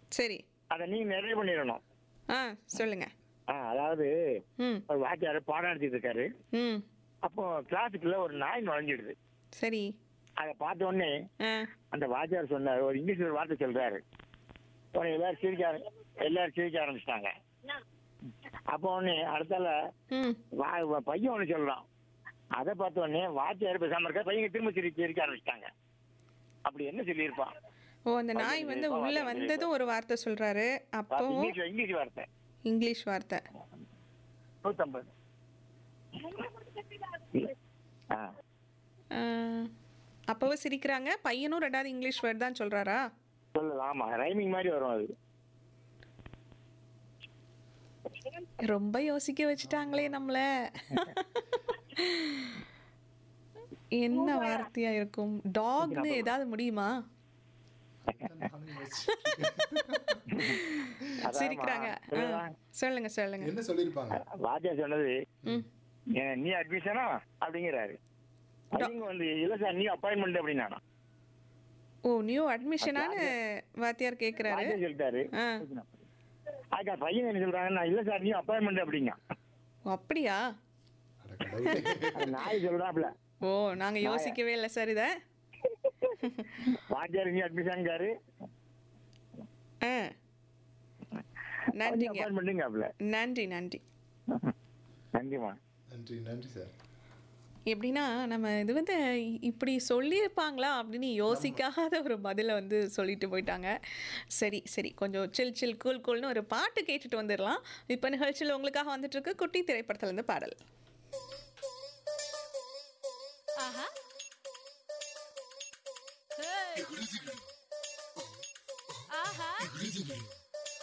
சரி அதை நீங்க நிறைவு பண்ணிடணும் ஆ சொல்லுங்க ஆ அதாவது ம் ஒரு வாத்தியார் பாடம் நடத்திட்டு இருக்காரு ம் அப்போ கிளாஸுக்குள்ள ஒரு நாய் நுழைஞ்சிடுது சரி அதை பார்த்த உடனே ஆ அந்த வாத்தியார் சொன்னார் ஒரு இங்கிலீஷ்ல ஒரு வார்த்தை சொல்றாரு உடனே எல்லாரும் சிரிக்க ஆர- எல்லாரும் சிரிக்க ஆரம்பிச்சிட்டாங்க அப்போ உடனே அடுத்தால ம் வா- வா- பையன் ஒன்று சொல்றான் அதை பார்த்த உடனே வாத்தியார் பேசாம இருக்கா பையன் திரும்ப சிரிக்க சிரிக்க ஆரம்பிச்சிட்டாங்க அப்படி என்ன சொல்லியிருப்பான் ஓ அந்த நாய் வந்து உள்ள வந்ததும் ஒரு வார்த்தை சொல்றாரு அப்பவும் இங்கிலீஷ் இங்கிலீஷ் வார்த்தை இங்கிலீஷ் வார்த்தை நூத்தம்பது ஆ ஆ, அப்பவும் சிரிக்கிறாங்க பையனும் ரெண்டாவது இங்கிலீஷ் வேர்ட் தான் சொல்றாரா சொல்லலாம் ஆமா ரைமிங் மாதிரி வரும் அது ரொம்ப யோசிக்க வச்சுட்டாங்களே நம்மள என்ன வார்த்தையா இருக்கும் டாக்னு ஏதாவது முடியுமா அதாம்மா, சிரிக்கிறாங்க ஆ, சொல்லவா? சொல்லுங்க சொல்லுங்க என்ன சொல்லியிருப்பாங்க வாத்தியார் சொன்னது ம் "ஏன், நீ அட்மிஷனா அப்படிங்கிறாரு அவங்க வந்து இல்ல சார் நீ அப்பாயின்மெண்ட் அப்படின்னா ஓ நியூ அட்மிஷனான்னு வாத்தியார் கேக்குறாரு வாத்தியார் சொல்லிட்டாரு ஆ. அதுக்கா பையன் என்ன சொல்றாங்க நான் இல்ல சார் நீ அப்பாயின்மெண்ட் அப்படிங்க ஓ, அப்படியா அட கடவுளே. அது நாய் சொல்றாப்ல ஓ நாங்க யோசிக்கவே இல்லை சார் இத வாத்தியார் நீ அட்மிஷன்காரு ஆ நன்றிங்க அப்பாயின்மெண்ட்டுங்காப்ல நன்றி நன்றி நன்றிமா நன்றி நன்றி சார் எப்படின்னா நம்ம இது வந்து இ- இப்படி சொல்லியிருப்பாங்களா அப்படின்னு யோசிக்காத ஒரு பதிலை வந்து சொல்லிட்டு போயிட்டாங்க சரி சரி கொஞ்சம் சில் சில் கூல் கூல்னு ஒரு பாட்டு கேட்டுட்டு வந்துடலாம் இப்போ நிகழ்ச்சியில் உங்களுக்காக வந்துட்டு இருக்கு குட்டி திரைப்படத்துலேருந்து பாடல் ஆஹா ஹே